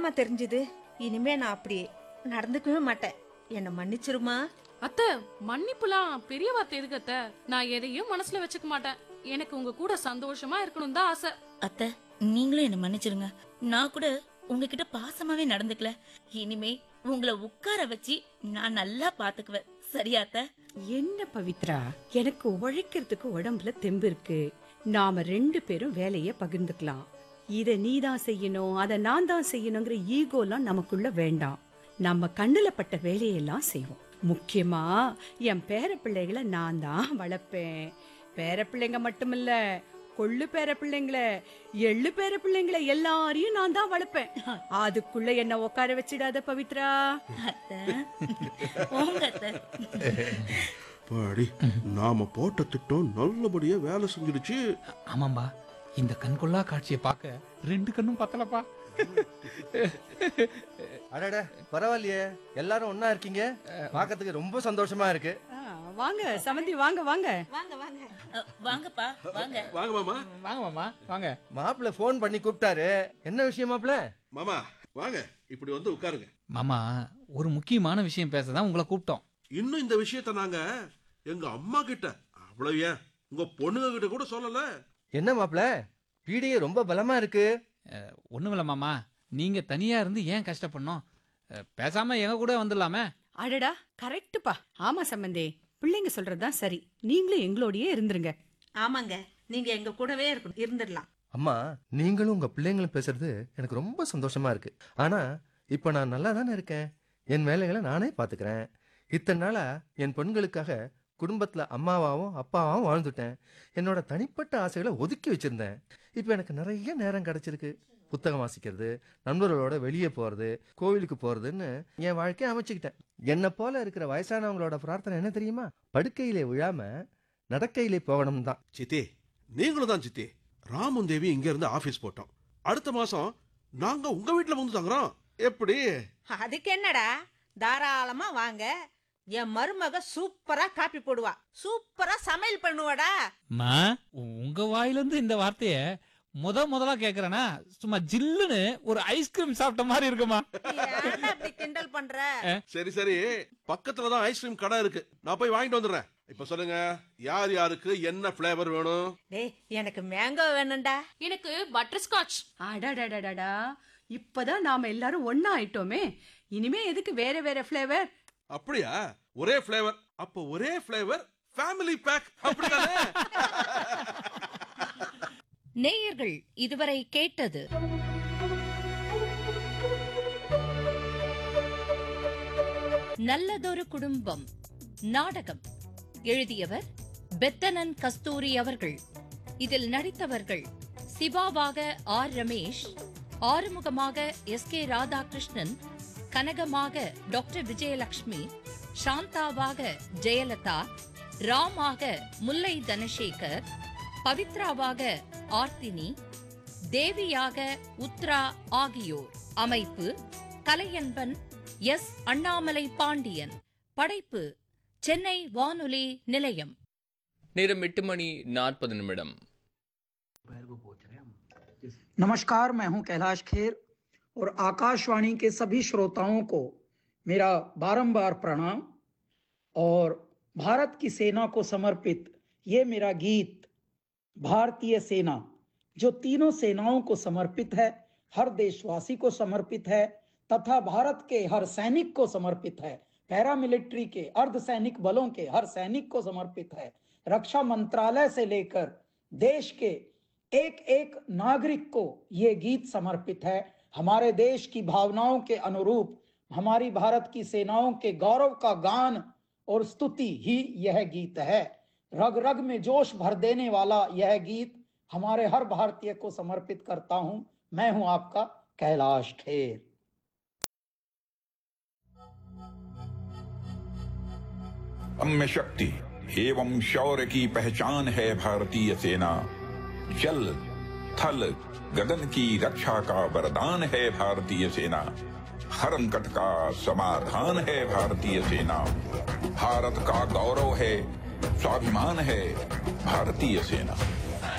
இப்பதாம்மா தெரிஞ்சது இனிமே நான் அப்படி நடந்துக்கவே மாட்டேன் என்ன மன்னிச்சிருமா அத்த மன்னிப்புலாம் பெரிய வார்த்தை எதுக்கு அத்த நான் எதையும் மனசுல வச்சுக்க மாட்டேன் எனக்கு உங்க கூட சந்தோஷமா இருக்கணும் தான் ஆசை அத்தை நீங்களும் என்ன மன்னிச்சிருங்க நான் கூட உங்ககிட்ட பாசமாவே நடந்துக்கல இனிமே உங்களை உட்கார வச்சு நான் நல்லா பாத்துக்குவேன் சரியா அத்தை என்ன பவித்ரா எனக்கு உழைக்கிறதுக்கு உடம்புல தெம்பு இருக்கு நாம ரெண்டு பேரும் வேலைய பகிர்ந்துக்கலாம் இத நீ தான் செய்யணும் அத நான் தான் செய்யணுங்கிற ஈகோலாம் நமக்குள்ள வேண்டாம் நம்ம கண்ணுல பட்ட வேலையெல்லாம் செய்வோம் முக்கியமா என் பேர பிள்ளைகளை நான் தான் வளர்ப்பேன் பேர பிள்ளைங்க மட்டுமில்ல கொள்ளு பேர பிள்ளைங்கள எள்ளு பேர பிள்ளைங்கள எல்லாரையும் நான் தான் வளர்ப்பேன் அதுக்குள்ள என்ன உட்கார வச்சிடாத பவித்ரா அத்தை போங்க அத்தை பாடி நாம போட்ட திட்டம் நல்லபடியா வேலை செஞ்சிடுச்சு ஆமாம்பா இந்த கண்கொள்ளா காட்சியை பார்க்க ரெண்டு கண்ணும் பத்தலப்பா அடட பரவாயில்லையே எல்லாரும் ஒண்ணா இருக்கீங்க பார்க்கறதுக்கு ரொம்ப சந்தோஷமா இருக்கு ஆ, வாங்க சமந்தி வாங்க வாங்க வாங்க வாங்க அ, வாங்கப்பா வாங்க வாங்க மாமா வாங்க மாமா வாங்க மாப்பிள்ள ஃபோன் பண்ணி கூப்பிட்டாரு என்ன விஷயம் மாப்பிள்ள மாமா வாங்க இப்படி வந்து உட்காருங்க மாமா ஒரு முக்கியமான விஷயம் பேச தான் உங்களை கூப்பிட்டோம் இன்னும் இந்த விஷயத்த நாங்க எங்க அம்மா கிட்ட அவ்வளவு ஏன் உங்க பொண்ணுங்க கிட்ட கூட சொல்லல என்ன மாப்பிள்ள பீடிகை ரொம்ப பலமா இருக்கு ஒண்ணுமில்ல மாமா நீங்க தனியா இருந்து ஏன் கஷ்டப்படணும் அஹ், பேசாம எங்க கூட வந்துடலாமே அடடா கரெக்ட்டுப்பா ஆமா சம்பந்தே பிள்ளைங்க சொல்றதுதான் சரி நீங்களும் எங்களோடயே இருந்துருங்க ஆமாங்க நீங்க எங்க கூடவே இருக்கணும் இருந்துடலாம் அம்மா நீங்களும் உங்க பிள்ளைங்களும் பேசுறது எனக்கு ரொம்ப சந்தோஷமா இருக்கு ஆனா இப்ப நான் நல்லா தானே இருக்கேன் என் வேலைகளை நானே பாத்துக்கிறேன் இத்தனை நாளா என் பெண்களுக்காக குடும்பத்துல அம்மாவாவும் அப்பாவாவும் வாழ்ந்துட்டேன் என்னோட தனிப்பட்ட ஆசைகளை ஒதுக்கி வச்சிருந்தேன் இப்ப எனக்கு நிறைய நேரம் கிடைச்சிருக்கு புத்தகம் வாசிக்கிறது நண்பர்களோட வெளியே போறது கோவிலுக்கு போறதுன்னு என் வாழ்க்கையை அமைச்சுக்கிட்டேன் என்னை போல இருக்கிற வயசானவங்களோட பிரார்த்தனை என்ன தெரியுமா படுக்கையிலே விழாம நடக்கையிலே போகணும் தான் சித்தி நீங்களும் தான் சித்தி ராமன் தேவி இங்க இருந்து ஆபீஸ் போட்டோம் அடுத்த மாசம் நாங்க உங்க வீட்டுல வந்து தங்குறோம் எப்படி அதுக்கு என்னடா தாராளமா வாங்க என் மருமக சூப்பரா காப்பி போடுவா சூப்பரா சமையல் பண்ணுவாடா மா உங்க வாயிலிருந்து இந்த வார்த்தைய முத முதலா கேக்குறேனா சும்மா ஜில்லுன்னு ஒரு ஐஸ்கிரீம் சாப்பிட்ட மாதிரி இருக்குமா ஏன்டா அப்படி கிண்டல் பண்ற சரி சரி பக்கத்துல தான் ஐஸ்கிரீம் கடை இருக்கு நான் போய் வாங்கிட்டு வந்துடுறேன் இப்ப சொல்லுங்க யார் யாருக்கு என்ன ஃபிளேவர் வேணும் டேய் எனக்கு மேங்கோ வேணும்டா எனக்கு பட்டர் ஸ்காட்ச் அடடடடடா இப்பதான் நாம எல்லாரும் ஒண்ணா ஆயிட்டோமே இனிமே எதுக்கு வேற வேற ஃபிளேவர் அப்படியா ஒரே ஃபிளேவர் அப்ப ஒரே ஃபிளேவர் ஃபேமிலி பேக் அப்படிதானே நேயர்கள் இதுவரை கேட்டது நல்லதொரு குடும்பம் நாடகம் எழுதியவர் பெத்தனன் கஸ்தூரி அவர்கள் இதில் நடித்தவர்கள் சிவாவாக ஆர் ரமேஷ் ஆறுமுகமாக எஸ் கே ராதாகிருஷ்ணன் கனகமாக டாக்டர் விஜயலட்சுமி சாந்தாவாக ஜெயலதா ராமாக முல்லை தனசேகர் பவித்ராவாக ஆர்த்தினி தேவியாக உத்ரா ஆகியோர் அமைப்பு கலையன்பன் எஸ் அண்ணாமலை பாண்டியன் படைப்பு சென்னை வானொலி நிலையம் நேரம் எட்டு மணி நாற்பது நிமிடம் नमस्कार मैं हूं कैलाश खेर और आकाशवाणी के सभी श्रोताओं को मेरा बारंबार प्रणाम और भारत की सेना को समर्पित ये मेरा गीत भारतीय सेना जो तीनों सेनाओं को समर्पित है हर देशवासी को समर्पित है तथा भारत के हर सैनिक को समर्पित है पैरामिलिट्री के अर्ध सैनिक बलों के हर सैनिक को समर्पित है रक्षा मंत्रालय से लेकर देश के एक एक नागरिक को ये गीत समर्पित है हमारे देश की भावनाओं के अनुरूप हमारी भारत की सेनाओं के गौरव का गान और स्तुति ही यह गीत है रग रग में जोश भर देने वाला यह गीत हमारे हर भारतीय को समर्पित करता हूं मैं हूं आपका कैलाश खेर अम्य शक्ति एवं शौर्य की पहचान है भारतीय सेना जल थल गगन की रक्षा का वरदान है भारतीय सेना हर संकट का समाधान है भारतीय सेना भारत का गौरव है स्वाभिमान है भारतीय सेना